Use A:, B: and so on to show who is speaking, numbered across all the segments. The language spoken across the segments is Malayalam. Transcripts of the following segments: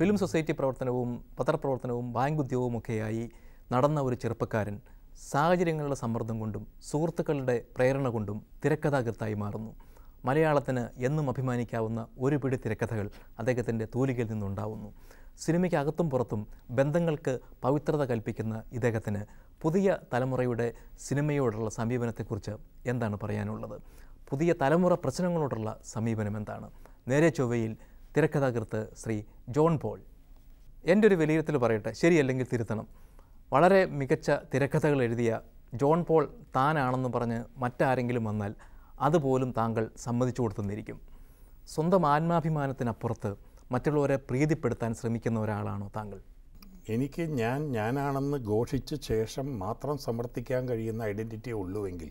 A: ഫിലിം സൊസൈറ്റി പ്രവർത്തനവും പത്രപ്രവർത്തനവും ബാങ്ക് ഉദ്യോഗവുമൊക്കെയായി നടന്ന ഒരു ചെറുപ്പക്കാരൻ സാഹചര്യങ്ങളുടെ സമ്മർദ്ദം കൊണ്ടും സുഹൃത്തുക്കളുടെ പ്രേരണ കൊണ്ടും തിരക്കഥാകൃത്തായി മാറുന്നു മലയാളത്തിന് എന്നും അഭിമാനിക്കാവുന്ന ഒരു പിടി തിരക്കഥകൾ അദ്ദേഹത്തിൻ്റെ തൂലികയിൽ നിന്നുണ്ടാവുന്നു സിനിമയ്ക്ക് അകത്തും പുറത്തും ബന്ധങ്ങൾക്ക് പവിത്രത കൽപ്പിക്കുന്ന ഇദ്ദേഹത്തിന് പുതിയ തലമുറയുടെ സിനിമയോടുള്ള സമീപനത്തെക്കുറിച്ച് എന്താണ് പറയാനുള്ളത് പുതിയ തലമുറ പ്രശ്നങ്ങളോടുള്ള സമീപനം എന്താണ് നേരെ ചൊവ്വയിൽ തിരക്കഥാകൃത്ത് ശ്രീ ജോൺ പോൾ എൻ്റെ ഒരു വിലയിരുത്തൽ പറയട്ടെ ശരിയല്ലെങ്കിൽ തിരുത്തണം വളരെ മികച്ച തിരക്കഥകൾ എഴുതിയ ജോൺ പോൾ താനാണെന്ന് പറഞ്ഞ് മറ്റാരെങ്കിലും വന്നാൽ അതുപോലും താങ്കൾ സമ്മതിച്ചു കൊടുത്തെന്നിരിക്കും സ്വന്തം ആത്മാഭിമാനത്തിനപ്പുറത്ത് മറ്റുള്ളവരെ പ്രീതിപ്പെടുത്താൻ ശ്രമിക്കുന്ന ഒരാളാണോ താങ്കൾ
B: എനിക്ക് ഞാൻ ഞാനാണെന്ന് ഘോഷിച്ച ശേഷം മാത്രം സമർത്ഥിക്കാൻ കഴിയുന്ന ഐഡൻറ്റിറ്റി ഉള്ളുവെങ്കിൽ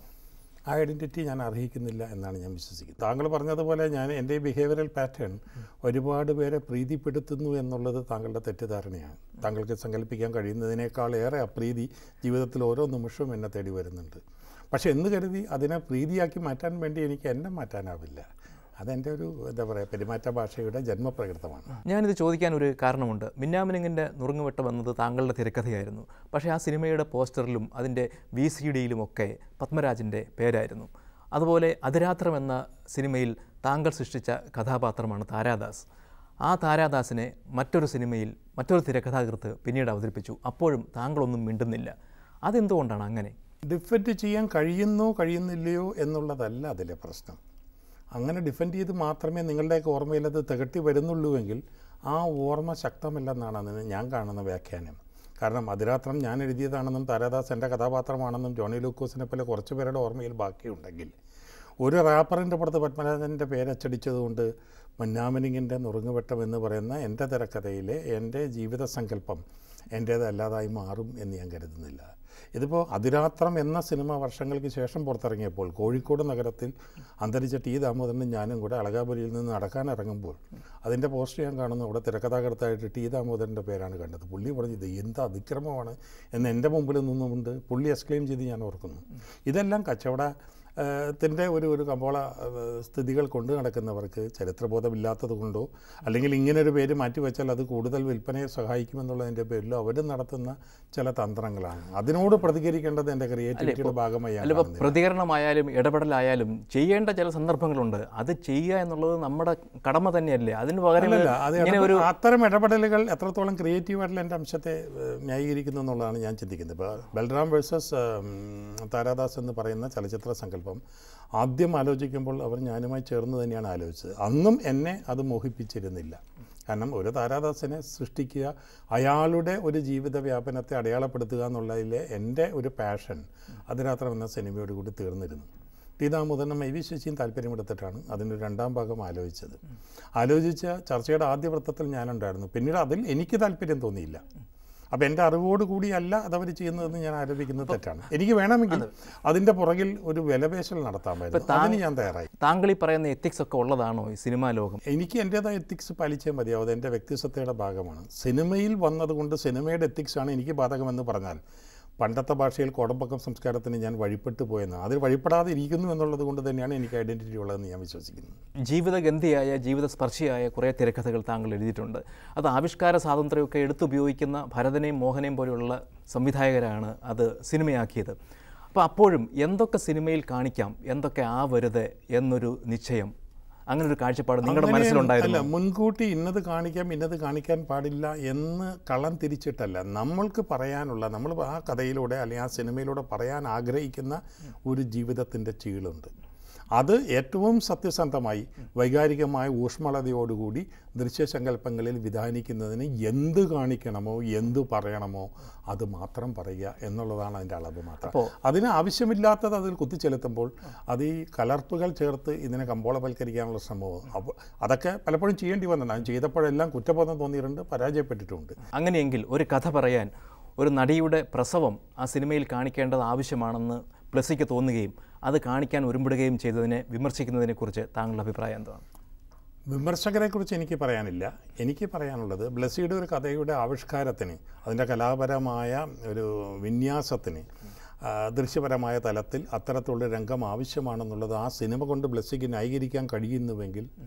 B: ആ ഐഡൻറ്റിറ്റി ഞാൻ അർഹിക്കുന്നില്ല എന്നാണ് ഞാൻ വിശ്വസിക്കുന്നത് താങ്കൾ പറഞ്ഞതുപോലെ ഞാൻ എൻ്റെ ബിഹേവിയറൽ പാറ്റേൺ ഒരുപാട് പേരെ പ്രീതിപ്പെടുത്തുന്നു എന്നുള്ളത് താങ്കളുടെ തെറ്റിദ്ധാരണയാണ് താങ്കൾക്ക് സങ്കല്പിക്കാൻ കഴിയുന്നതിനേക്കാൾ ഏറെ അപ്രീതി ജീവിതത്തിൽ ഓരോ നിമിഷവും എന്നെ തേടി വരുന്നുണ്ട് പക്ഷേ എന്ന് കരുതി അതിനെ പ്രീതിയാക്കി മാറ്റാൻ വേണ്ടി എനിക്ക് എന്നെ മാറ്റാനാവില്ല അതെൻ്റെ ഒരു എന്താ പറയുക പെരുമാറ്റ ഭാഷയുടെ ജന്മപ്രകൃതമാണ്
A: ഞാനിത് ചോദിക്കാൻ ഒരു കാരണമുണ്ട് മിന്നാമിനിങ്ങിൻ്റെ നുറുങ്ങുവെട്ടം എന്നത് താങ്കളുടെ തിരക്കഥയായിരുന്നു പക്ഷേ ആ സിനിമയുടെ പോസ്റ്ററിലും അതിൻ്റെ വി സി ഡിയിലുമൊക്കെ പത്മരാജൻ്റെ പേരായിരുന്നു അതുപോലെ അതിരാത്രം എന്ന സിനിമയിൽ താങ്കൾ സൃഷ്ടിച്ച കഥാപാത്രമാണ് താരാദാസ് ആ താരാദാസിനെ മറ്റൊരു സിനിമയിൽ മറ്റൊരു തിരക്കഥാകൃത്ത് പിന്നീട് അവതരിപ്പിച്ചു അപ്പോഴും താങ്കളൊന്നും മിണ്ടുന്നില്ല അതെന്തുകൊണ്ടാണ് അങ്ങനെ
B: ഡിഫെൻഡ് ചെയ്യാൻ കഴിയുന്നോ കഴിയുന്നില്ലയോ എന്നുള്ളതല്ല അതിലെ പ്രശ്നം അങ്ങനെ ഡിഫെൻഡ് ചെയ്ത് മാത്രമേ നിങ്ങളുടെയൊക്കെ ഓർമ്മയിൽ അത് തികട്ടി വരുന്നുള്ളൂവെങ്കിൽ ആ ഓർമ്മ ശക്തമല്ലെന്നാണ് അതിന് ഞാൻ കാണുന്ന വ്യാഖ്യാനം കാരണം അതിരാത്രം ഞാൻ എഴുതിയതാണെന്നും താരാദാസ് എൻ്റെ കഥാപാത്രമാണെന്നും ജോണി ലൂക്കോസിനെ പോലെ കുറച്ച് പേരുടെ ഓർമ്മയിൽ ബാക്കിയുണ്ടെങ്കിൽ ഒരു റാപ്പറിൻ്റെ പുറത്ത് പത്മനാഭൻ്റെ പേരച്ചടിച്ചതുകൊണ്ട് മന്നാമനിങ്ങിൻ്റെ നുറുങ്ങുവെട്ടം എന്ന് പറയുന്ന എൻ്റെ തിരക്കഥയിലെ എൻ്റെ ജീവിത സങ്കല്പം എൻ്റേതല്ലാതായി മാറും എന്ന് ഞാൻ കരുതുന്നില്ല ഇതിപ്പോൾ അതിരാത്രം എന്ന സിനിമ വർഷങ്ങൾക്ക് ശേഷം പുറത്തിറങ്ങിയപ്പോൾ കോഴിക്കോട് നഗരത്തിൽ അന്തരിച്ച ടി ദാമോദരനും ഞാനും കൂടെ അളകാപുരിയിൽ നിന്ന് നടക്കാനിറങ്ങുമ്പോൾ അതിൻ്റെ പോസ്റ്റർ ഞാൻ കാണുന്നു അവിടെ തിരക്കഥാകൃത്തായിട്ട് ടി ദാമോദരൻ്റെ പേരാണ് കണ്ടത് പുള്ളി പറഞ്ഞു ഇത് എന്ത് അതിക്രമമാണ് എന്ന് എൻ്റെ മുമ്പിൽ നിന്നുകൊണ്ട് പുള്ളി എക്സ്ക്ലെയിം ചെയ്ത് ഞാൻ ഓർക്കുന്നു ഇതെല്ലാം കച്ചവട ത്തിൻ്റെ ഒരു ഒരു കമ്പോള ഏഹ്, സ്ഥിതികൾ കൊണ്ട് നടക്കുന്നവർക്ക് ചരിത്രബോധമില്ലാത്തത് കൊണ്ടോ അല്ലെങ്കിൽ ഇങ്ങനെ ഒരു പേര് മാറ്റിവെച്ചാൽ അത് കൂടുതൽ വിൽപ്പനയെ സഹായിക്കുമെന്നുള്ളതിൻ്റെ പേരിലോ അവർ നടത്തുന്ന ചില തന്ത്രങ്ങളാണ് അതിനോട് പ്രതികരിക്കേണ്ടത് എൻ്റെ ക്രിയേറ്റിവിറ്റിയുടെ ഭാഗമായി ഞാൻ
A: അല്ല ഇപ്പോൾ
B: കാണുന്നില്ല.
A: പ്രതികരണമായാലും ഇടപെടലായാലും ചെയ്യേണ്ട ചില സന്ദർഭങ്ങളുണ്ട് അത് ചെയ്യുക എന്നുള്ളത് നമ്മുടെ കടമ തന്നെയല്ലേ അതിന് പകരം
B: അല്ല അത്
A: ഇങ്ങനെ ഒരു
B: ഇടപെ- അത്തരം ഇടപെടലുകൾ എത്രത്തോളം ക്രിയേറ്റീവായിട്ടുള്ള എൻ്റെ അംശത്തെ ഏഹ്, ന്യായീകരിക്കുന്നു എന്നുള്ളതാണ് ഞാൻ ചിന്തിക്കുന്നത് ഇപ്പോൾ ബൽറാം വേഴ്സസ് താരാദാസ് എന്ന് പറയുന്ന ചലച്ചിത്ര സങ്കല്പം ആദ്യം ആലോചിക്കുമ്പോൾ അവർ ഞാനുമായി ചേർന്ന് തന്നെയാണ് ആലോചിച്ചത് അന്നും എന്നെ അത് മോഹിപ്പിച്ചിരുന്നില്ല കാരണം ഒരു താരാദാസിനെ സൃഷ്ടിക്കുക അയാളുടെ ഒരു ജീവിത വ്യാപനത്തെ അടയാളപ്പെടുത്തുക എന്നുള്ളതിലെ എൻ്റെ ഒരു പാഷൻ അതിരാത്രം എന്ന സിനിമയോട് കൂടി തീർന്നിരുന്നു ടി ദാമോദരനും ഐ വി ശശിയും താല്പര്യമെടുത്തിട്ടാണ് അതിൻ്റെ രണ്ടാം ഭാഗം ആലോചിച്ചത് ആലോചിച്ച ചർച്ചയുടെ ആദ്യ വൃത്തത്തിൽ ഞാനുണ്ടായിരുന്നു പിന്നീട് അതിൽ എനിക്ക് താല്പര്യം തോന്നിയില്ല അപ്പം എൻ്റെ അറിവോട് കൂടിയല്ല അതവർ ചെയ്യുന്നതെന്ന് ഞാൻ ആരോപിക്കുന്നത് തെറ്റാണ് എനിക്ക് വേണമെങ്കിൽ അതിൻ്റെ പുറകിൽ ഒരു വിലപേശൽ നടത്താമായിരുന്നു അതിന് ഞാൻ തയ്യാറായി
A: താങ്കൾ ഈ പറയുന്ന എത്തിക്സ് ഒക്കെ ഉള്ളതാണോ ഈ സിനിമാ ലോകം
B: എനിക്ക് എൻ്റേതായ എത്തിക്സ് പാലിച്ചേ മതിയാവും അത് എൻ്റെ വ്യക്തിസത്തയുടെ ഭാഗമാണ് സിനിമയിൽ വന്നതുകൊണ്ട് സിനിമയുടെ എത്തിക്സാണ് എനിക്ക് ബാധകമെന്ന് പറഞ്ഞാൽ പണ്ടത്തെ ഭാഷയിൽ കോടമ്പക്കം സംസ്കാരത്തിന് ഞാൻ വഴിപ്പെട്ടു പോയെന്ന് അതിൽ വഴിപ്പെടാതെ ഇരിക്കുന്നു എന്നുള്ളത് കൊണ്ട് തന്നെയാണ് എനിക്ക് ഐഡൻറ്റിറ്റി ഉള്ളതെന്ന് ഞാൻ വിശ്വസിക്കുന്നു
A: ജീവിതഗന്ധിയായ ജീവിതസ്പർശിയായ കുറേ തിരക്കഥകൾ താങ്കൾ എഴുതിയിട്ടുണ്ട് അത് ആവിഷ്കാര സ്വാതന്ത്ര്യമൊക്കെ എടുത്തുപയോഗിക്കുന്ന ഭരതനെയും മോഹനെയും പോലെയുള്ള സംവിധായകരാണ് അത് സിനിമയാക്കിയത് അപ്പോൾ അപ്പോഴും എന്തൊക്കെ സിനിമയിൽ കാണിക്കാം എന്തൊക്കെ ആവരുത് എന്നൊരു നിശ്ചയം അങ്ങനെ ഒരു കാഴ്ചപ്പാട് നിങ്ങളുടെ
B: അങ്ങനെ-
A: മനസ്സിലുണ്ടായിരുന്നു
B: അല്ല മുൻകൂട്ടി ഇന്നത് കാണിക്കാം ഇന്നത് കാണിക്കാൻ പാടില്ല എന്ന് കളം തിരിച്ചിട്ടല്ല നമ്മൾക്ക് പറയാനുള്ള നമ്മൾ ആ കഥയിലൂടെ അല്ലെങ്കിൽ ആ സിനിമയിലൂടെ പറയാൻ ആഗ്രഹിക്കുന്ന ഒരു ജീവിതത്തിൻ്റെ ചീളുണ്ട് അത് ഏറ്റവും സത്യസന്ധമായി വൈകാരികമായ ഊഷ്മളതയോടുകൂടി ദൃശ്യസങ്കല്പങ്ങളിൽ വിധാനിക്കുന്നതിന് എന്ത് കാണിക്കണമോ എന്ത് പറയണമോ അത് മാത്രം പറയുക എന്നുള്ളതാണ് അതിൻ്റെ അളവ് മാത്രം അതിന് ആവശ്യമില്ലാത്തത് അതിൽ കുത്തിച്ചെലുത്തുമ്പോൾ അത് ഈ കലർപ്പുകൾ ചേർത്ത് ഇതിനെ കമ്പോളവൽക്കരിക്കാനുള്ള ശ്രമവും അപ്പോൾ അതൊക്കെ പലപ്പോഴും ചെയ്യേണ്ടി വന്നതാണ് ചെയ്തപ്പോഴെല്ലാം കുറ്റബോധം തോന്നിയിട്ടുണ്ട് പരാജയപ്പെട്ടിട്ടുണ്ട്
A: അങ്ങനെയെങ്കിൽ ഒരു കഥ പറയാൻ ഒരു നടിയുടെ പ്രസവം ആ സിനിമയിൽ കാണിക്കേണ്ടത് ആവശ്യമാണെന്ന് പ്ലസിക്ക് തോന്നുകയും അത് കാണിക്കാൻ ഒരുമ്പിടുകയും ചെയ്തതിനെ വിമർശിക്കുന്നതിനെക്കുറിച്ച് താങ്കളുടെ അഭിപ്രായം എന്താണ്
B: വിമർശകരെക്കുറിച്ച് എനിക്ക് പറയാനില്ല എനിക്ക് പറയാനുള്ളത് ബ്ലസ്സിയുടെ ഒരു കഥയുടെ ആവിഷ്കാരത്തിന് അതിൻ്റെ കലാപരമായ ഒരു വിന്യാസത്തിന് ആ, ദൃശ്യപരമായ തലത്തിൽ അത്തരത്തിലുള്ള രംഗം ആവശ്യമാണെന്നുള്ളത് ആ സിനിമ കൊണ്ട് ബ്ലസ്സിക്ക് ന്യായീകരിക്കാൻ കഴിയുന്നുവെങ്കിൽ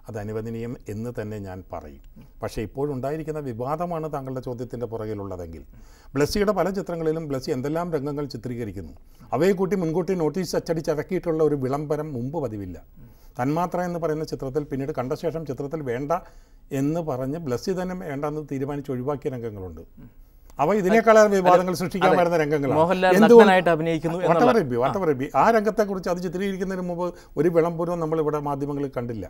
B: അത് അനുവദനീയം എന്ന് തന്നെ ഞാൻ പറയും പക്ഷേ ഇപ്പോഴുണ്ടായിരിക്കുന്ന വിവാദമാണ് താങ്കളുടെ ചോദ്യത്തിൻ്റെ പുറകിലുള്ളതെങ്കിൽ ബ്ലസ്സിയുടെ പല ചിത്രങ്ങളിലും ബ്ലസ്സി എന്തെല്ലാം രംഗങ്ങൾ ചിത്രീകരിക്കുന്നു അവയെ കൂട്ടി മുൻകൂട്ടി നോട്ടീസ് അച്ചടിച്ചിറക്കിയിട്ടുള്ള ഒരു വിളംബരം മുമ്പ് പതിവില്ല തന്മാത്ര എന്ന് പറയുന്ന ചിത്രത്തിൽ പിന്നീട് കണ്ട ശേഷം ചിത്രത്തിൽ വേണ്ട എന്ന് പറഞ്ഞ് ബ്ലസ്സി തന്നെ വേണ്ടെന്ന് തീരുമാനിച്ച് ഒഴിവാക്കിയ രംഗങ്ങളുണ്ട് അവ ഇതിനേക്കാളേറെ വിവാദങ്ങൾ സൃഷ്ടിക്കാൻ
A: അതെ.
B: വരുന്ന രംഗങ്ങളാണ്
A: മോഹൻലാൽ
B: എന്തുകൊണ്ട്-
A: നഗ്നനായിട്ട് അഭിനയിക്കുന്നു എന്നുള്ള-
B: Whatever it be, whatever it be. ആ രംഗത്തെക്കുറിച്ച് അത് ചിത്രീകരിക്കുന്നതിന് മുമ്പ് ഒരു വിളംബരവും നമ്മളിവിടെ മാധ്യമങ്ങളിൽ കണ്ടില്ല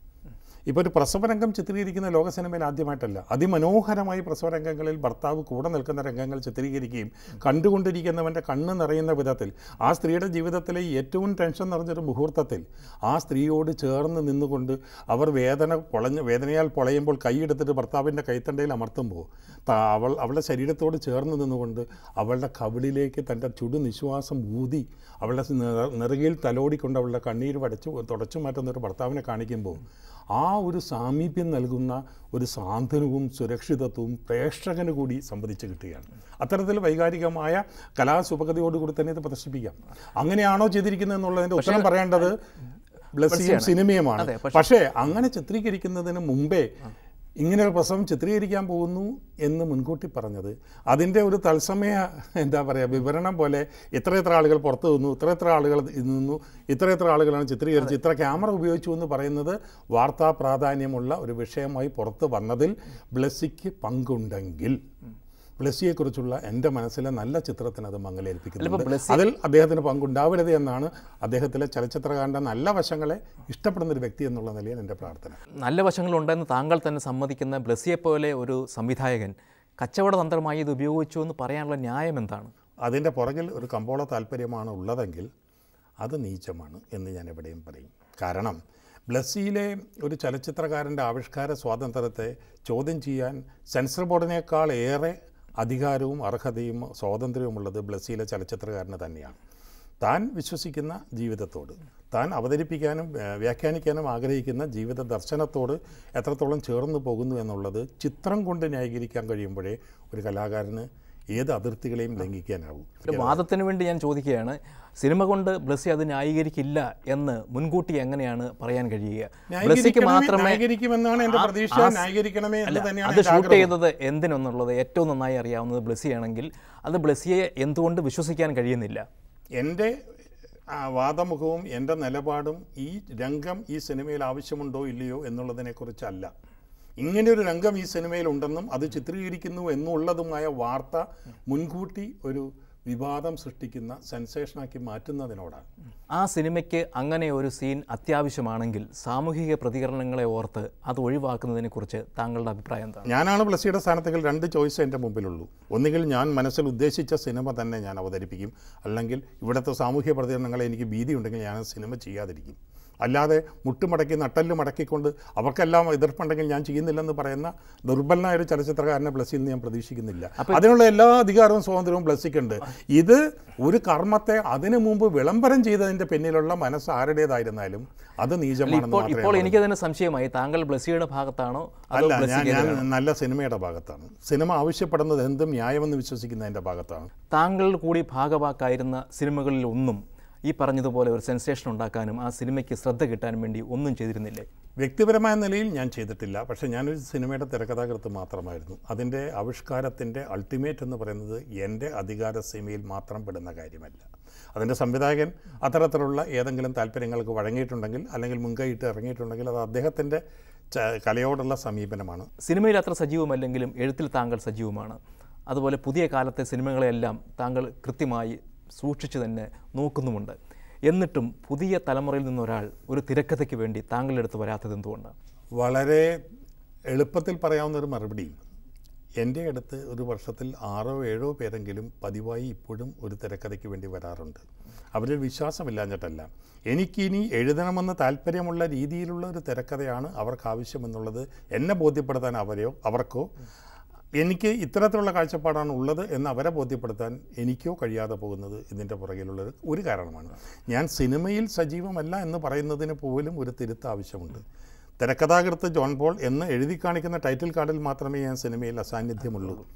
B: ഇപ്പോൾ ഒരു പ്രസവരംഗം ചിത്രീകരിക്കുന്ന ലോക സിനിമയിൽ ആദ്യമായിട്ടല്ല അതിമനോഹരമായി പ്രസവരംഗങ്ങളിൽ ഭർത്താവ് കൂടെ നിൽക്കുന്ന രംഗങ്ങൾ ചിത്രീകരിക്കുകയും കണ്ടുകൊണ്ടിരിക്കുന്നവൻ്റെ കണ്ണ് നിറയുന്ന വിധത്തിൽ ആ സ്ത്രീയുടെ ജീവിതത്തിലെ ഏറ്റവും ടെൻഷൻ നിറഞ്ഞൊരു മുഹൂർത്തത്തിൽ ആ സ്ത്രീയോട് ചേർന്ന് നിന്നുകൊണ്ട് അവർ വേദന പൊളഞ്ഞ് വേദനയാൽ പൊളയുമ്പോൾ കൈയെടുത്തിട്ട് ഭർത്താവിൻ്റെ കൈത്തണ്ടയിൽ അമർത്തുമ്പോൾ ത- അവൾ അവളുടെ ശരീരത്തോട് ചേർന്ന് നിന്നുകൊണ്ട് അവളുടെ കവിളിലേക്ക് തൻ്റെ ചുടു നിശ്വാസം ഊതി അവളുടെ നിറ- നെറുകയിൽ തലോടിക്കൊണ്ട് അവളുടെ കണ്ണീര് വടച്ചു തുടച്ചു മാറ്റുന്ന ഒരു ഭർത്താവിനെ കാണിക്കുമ്പോൾ ആ ഒരു സാമീപ്യം നൽകുന്ന ഒരു സാന്ത്വനവും സുരക്ഷിതത്വവും പ്രേക്ഷകന് കൂടി സംവദിച്ച് കിട്ടുകയാണ് അത്തരത്തിൽ വൈകാരികമായ കലാസുപകതയോടുകൂടി തന്നെ ഇത് പ്രദർശിപ്പിക്കാം അങ്ങനെയാണോ ചെയ്തിരിക്കുന്നത് എന്നുള്ളതിൻ്റെ ഉത്തരം പറയേണ്ടത് ബ്ലസ്സിയും സിനിമയുമാണ്
A: അതെ,
B: പക്ഷേ അങ്ങനെ ചിത്രീകരിക്കുന്നതിന് മുമ്പേ ഇങ്ങനെ ഒരു പ്രസവം ചിത്രീകരിക്കാൻ പോകുന്നു എന്ന് മുൻകൂട്ടി പറഞ്ഞത് അതിൻ്റെ ഒരു തത്സമയ എന്താ പറയുക വിവരണം പോലെ ഇത്ര എത്ര ആളുകൾ പുറത്തു നിന്നു ഇത്ര എത്ര ആളുകൾ നിന്നു ഇത്ര എത്ര ആളുകളാണ് ചിത്രീകരിച്ച് ഇത്ര ക്യാമറ ഉപയോഗിച്ചു എന്ന് പറയുന്നത് വാർത്താ പ്രാധാന്യമുള്ള ഒരു വിഷയമായി പുറത്ത് വന്നതിൽ ബ്ലസ്സിക്ക് പങ്കുണ്ടെങ്കിൽ ബ്ലസ്സിയെക്കുറിച്ചുള്ള എൻ്റെ മനസ്സിലെ നല്ല ചിത്രത്തിന് അത് മങ്ങലേൽപ്പിക്കുന്നുണ്ട്
A: ബ്ലസ്സി-
B: അതിൽ അദ്ദേഹത്തിന് പങ്കുണ്ടാവരുത് എന്നാണ് അദ്ദേഹത്തിലെ ചലച്ചിത്രകാരൻ്റെ നല്ല വശങ്ങളെ ഇഷ്ടപ്പെടുന്ന ഒരു വ്യക്തി എന്നുള്ള നിലയിൽ എൻ്റെ പ്രാർത്ഥന
A: നല്ല വശങ്ങളുണ്ടെന്ന് താങ്കൾ തന്നെ സമ്മതിക്കുന്ന ബ്ലസ്സിയെ പോലെ ഒരു സംവിധായകൻ കച്ചവട തന്ത്രമായി ഇത് ഉപയോഗിച്ചു എന്ന് പറയാനുള്ള ന്യായം എന്താണ്
B: അതിൻ്റെ പുറകിൽ ഒരു കമ്പോള താല്പര്യമാണ് ഉള്ളതെങ്കിൽ അത് നീചമാണ് എന്ന് ഞാൻ എവിടെയും പറയും കാരണം ബ്ലസ്സിയിലെ ഒരു ചലച്ചിത്രകാരൻ്റെ ആവിഷ്കാര സ്വാതന്ത്ര്യത്തെ ചോദ്യം ചെയ്യാൻ സെൻസർ ബോർഡിനേക്കാൾ ഏറെ അധികാരവും അർഹതയും സ്വാതന്ത്ര്യവുമുള്ളത് ബ്ലസ്സിയിലെ ചലച്ചിത്രകാരന് തന്നെയാണ് താൻ വിശ്വസിക്കുന്ന ജീവിതത്തോട് താൻ അവതരിപ്പിക്കാനും ഏഹ്, വ്യാഖ്യാനിക്കാനും ആഗ്രഹിക്കുന്ന ജീവിത ദർശനത്തോട് എത്രത്തോളം ചേർന്ന് പോകുന്നു എന്നുള്ളത് ചിത്രം കൊണ്ട് ന്യായീകരിക്കാൻ കഴിയുമ്പോഴേ ഒരു കലാകാരന് ഏത് അതിർത്തികളെയും ലംഘിക്കാനാവും
A: ഒരു വാദത്തിന് വേണ്ടി ഞാൻ ചോദിക്കുകയാണ് സിനിമ കൊണ്ട് ബ്ലസ്സി അത് ന്യായീകരിക്കില്ല എന്ന് മുൻകൂട്ടി എങ്ങനെയാണ് പറയാൻ കഴിയുക ബ്ലസ്സിക്ക്
B: ന്യായീകരിക്കണമേ-
A: മാത്രമേ
B: ന്യായീകരിക്കുമെന്നാണ് എൻ്റെ
A: ആ-
B: പ്രതീക്ഷ
A: ആ-
B: ന്യായീകരിക്കണമേ എന്ന്
A: അല്ല,
B: തന്നെയാണ്
A: അത്
B: എൻ്റെ
A: ഷൂട്ട്
B: ആഗ്രഹം.
A: ചെയ്തത് എന്തിനെന്നുള്ളത് ഏറ്റവും നന്നായി അറിയാവുന്നത് ബ്ലസ്സിയാണെങ്കിൽ അത് ബ്ലസ്സിയെ എന്തുകൊണ്ട് വിശ്വസിക്കാൻ കഴിയുന്നില്ല
B: എൻ്റെ ആ, വാദമുഖവും എൻ്റെ നിലപാടും ഈ രംഗം ഈ സിനിമയിൽ ആവശ്യമുണ്ടോ ഇല്ലയോ എന്നുള്ളതിനെക്കുറിച്ചല്ല ഇങ്ങനെയൊരു രംഗം ഈ സിനിമയിൽ ഉണ്ടെന്നും അത് ചിത്രീകരിക്കുന്നു എന്നുള്ളതുമായ വാർത്ത മുൻകൂട്ടി ഒരു വിവാദം സൃഷ്ടിക്കുന്ന സെൻസേഷനാക്കി മാറ്റുന്നതിനോടാണ്
A: ആ സിനിമയ്ക്ക് അങ്ങനെ ഒരു സീൻ അത്യാവശ്യമാണെങ്കിൽ സാമൂഹിക പ്രതികരണങ്ങളെ ഓർത്ത് അത് ഒഴിവാക്കുന്നതിനെക്കുറിച്ച് താങ്കളുടെ അഭിപ്രായം എന്താണ്
B: ഞാനാണ് ബ്ലസ്സിയുടെ സ്ഥാനത്തെങ്കിൽ രണ്ട് ചോയ്സ് എൻ്റെ മുമ്പിലുള്ളൂ ഒന്നുകിൽ ഞാൻ മനസ്സിൽ ഉദ്ദേശിച്ച സിനിമ തന്നെ ഞാൻ അവതരിപ്പിക്കും അല്ലെങ്കിൽ ഇവിടുത്തെ സാമൂഹ്യ പ്രതികരണങ്ങളെ എനിക്ക് ഭീതി ഉണ്ടെങ്കിൽ ഞാൻ ആ സിനിമ ചെയ്യാതിരിക്കും അല്ലാതെ മുട്ടുമടക്കി നട്ടല് മടക്കിക്കൊണ്ട് അവർക്കെല്ലാം എതിർപ്പുണ്ടെങ്കിൽ ഞാൻ ചെയ്യുന്നില്ലെന്ന് പറയുന്ന ദുർബലനായ ഒരു ചലച്ചിത്രകാരനെ ബ്ലസ്സിൽ നിന്ന് ഞാൻ പ്രതീക്ഷിക്കുന്നില്ല അതിനുള്ള എല്ലാ അധികാരവും സ്വാതന്ത്ര്യവും ബ്ലസ്സിക്കുണ്ട് ഇത് ഒരു കർമ്മത്തെ അതിനു മുമ്പ് വിളംബരം ചെയ്തതിൻ്റെ പിന്നിലുള്ള മനസ്സ് ആരുടേതായിരുന്നാലും അത് നീചമാണെന്ന്
A: ഇപ്പോൾ
B: മാത്രമേ
A: ഇപ്പോൾ എനിക്ക് തന്നെ സംശയമായി താങ്കൾ ബ്ലസ്സിയുടെ ഭാഗത്താണോ അതോ
B: അല്ല ഞാൻ
A: ബ്ലസ്സിക്ക്
B: ഞാൻ നല്ല സിനിമയുടെ ഭാഗത്താണ് സിനിമ ആവശ്യപ്പെടുന്നത് എന്തും ന്യായമെന്ന് വിശ്വസിക്കുന്നതിൻ്റെ ഭാഗത്താണ്
A: താങ്കൾ കൂടി ഭാഗവാക്കായിരുന്ന സിനിമകളിൽ ഒന്നും ഈ പറഞ്ഞതുപോലെ ഒരു സെൻസേഷൻ ഉണ്ടാക്കാനും ആ സിനിമയ്ക്ക് ശ്രദ്ധ കിട്ടാനും വേണ്ടി ഒന്നും ചെയ്തിരുന്നില്ലേ
B: വ്യക്തിപരമായ നിലയിൽ ഞാൻ ചെയ്തിട്ടില്ല പക്ഷേ ഞാനൊരു സിനിമയുടെ തിരക്കഥാകൃത്ത് മാത്രമായിരുന്നു അതിൻ്റെ ആവിഷ്കാരത്തിൻ്റെ അൾട്ടിമേറ്റ് എന്ന് പറയുന്നത് എൻ്റെ അധികാര സീമയിൽ മാത്രം പെടുന്ന കാര്യമല്ല അതിൻ്റെ സംവിധായകൻ അത്തരത്തിലുള്ള ഏതെങ്കിലും താല്പര്യങ്ങൾക്ക് വഴങ്ങിയിട്ടുണ്ടെങ്കിൽ അല്ലെങ്കിൽ മുൻകൈയിട്ട് ഇറങ്ങിയിട്ടുണ്ടെങ്കിൽ അത് അദ്ദേഹത്തിൻ്റെ ച- കലയോടുള്ള സമീപനമാണ്
A: സിനിമയിൽ അത്ര സജീവമല്ലെങ്കിലും എഴുത്തിൽ താങ്കൾ സജീവമാണ് അതുപോലെ പുതിയ കാലത്തെ സിനിമകളെല്ലാം താങ്കൾ കൃത്യമായി സൂക്ഷിച്ചു തന്നെ നോക്കുന്നുമുണ്ട് എന്നിട്ടും പുതിയ തലമുറയിൽ നിന്നൊരാൾ ഒരു തിരക്കഥയ്ക്ക് വേണ്ടി താങ്കളുടെ അടുത്ത് വരാത്തത് എന്തുകൊണ്ടാണ്
B: വളരെ എളുപ്പത്തിൽ പറയാവുന്ന ഒരു മറുപടി എൻ്റെ അടുത്ത് ഒരു വർഷത്തിൽ ആറോ ഏഴോ പേരെങ്കിലും പതിവായി ഇപ്പോഴും ഒരു തിരക്കഥയ്ക്ക് വേണ്ടി വരാറുണ്ട് അവരിൽ വിശ്വാസമില്ലാഞ്ഞിട്ടല്ല എനിക്കിനി എഴുതണമെന്ന് താല്പര്യമുള്ള രീതിയിലുള്ള ഒരു തിരക്കഥയാണ് അവർക്ക് ആവശ്യമെന്നുള്ളത് എന്നെ ബോധ്യപ്പെടുത്താൻ അവരെയോ അവർക്കോ എനിക്ക് ഇത്തരത്തിലുള്ള കാഴ്ചപ്പാടാണ് ഉള്ളത് എന്ന് അവരെ ബോധ്യപ്പെടുത്താൻ എനിക്കോ കഴിയാതെ പോകുന്നത് ഇതിൻ്റെ പുറകിലുള്ള ഒരു- ഒരു കാരണമാണ് ഞാൻ സിനിമയിൽ സജീവമല്ല എന്ന് പറയുന്നതിന് പോലും ഒരു തിരുത്ത് ആവശ്യമുണ്ട് തിരക്കഥാകൃത്ത് ജോൺ പോൾ എന്ന് എഴുതി കാണിക്കുന്ന ടൈറ്റിൽ കാർഡിൽ മാത്രമേ ഞാൻ സിനിമയിൽ അസാന്നിധ്യമുള്ളൂ